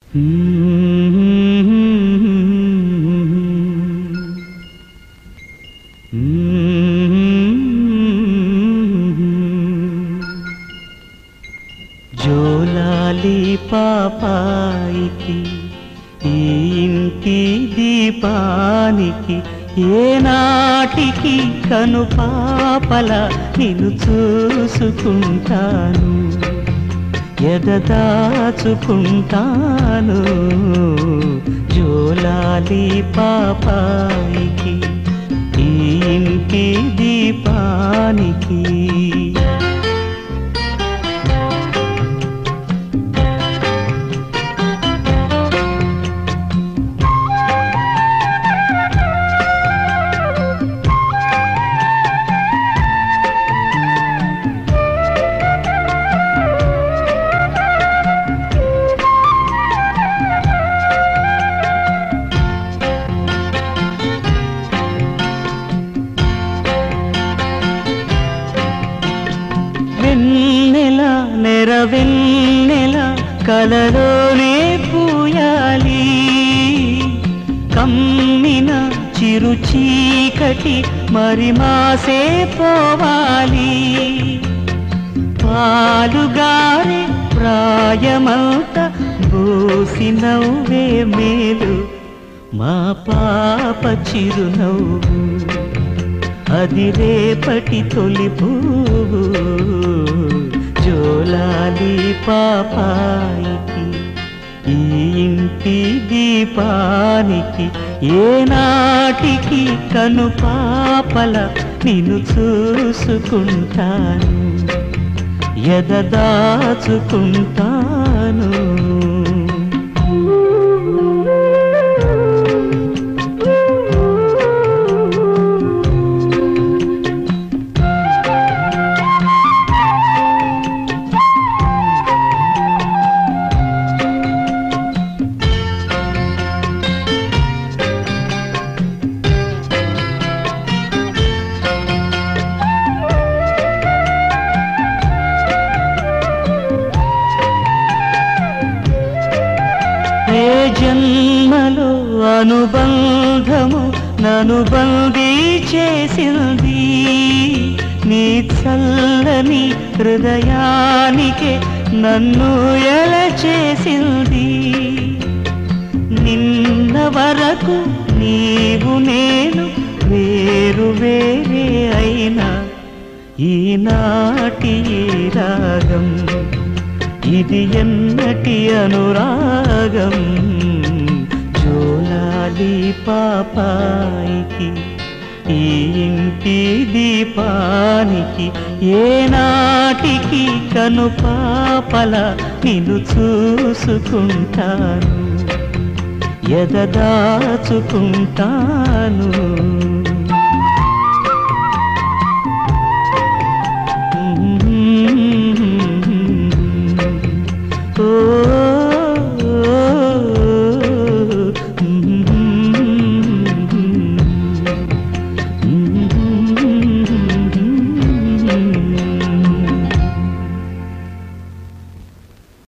జోలాలి పాపాయికి ఈ ఇంటి దీపానికి ఏనాటికి కను పాపల నిన్ను చూసుకుంటాను ఎదదాచుకుంటాను జోలాలి పాపాయికి ఈ ఇంటి దీపానికి వెన్నెల నెరవెన్నెల కలలోనే పూయాలి కమ్మిన చిరు చీకటి మరి మాసే పోవాలి పాలుగారే ప్రాయమంత బోసి నవ్వే మేలు మా పాప చిరునవ్వు అది రేపటి తొలి పువ్వు జోలాలి పాపాయికి ఈ ఇంటి దీపానికి ఏనాటికి కను పాపల నిన్ను చూసుకుంటాను ఎదదాచుకుంటాను ఏ జన్మలో అనుబంధము నను బందీ చేసింది నీ చల్లని హృదయానికే నన్ను ఎల చేసింది నిన్న వరకు నీవు నేను వేరు వేరే అయినా ఈనాటి ఈ రాగం ఇది ఎన్నటి అనురాగం జోలాలి పాపాయికి ఈ ఇంటి దీపానికి ఏనాటికి కను పాపల నిన్ను చూసుకుంటాను ఎదదాచుకుంటాను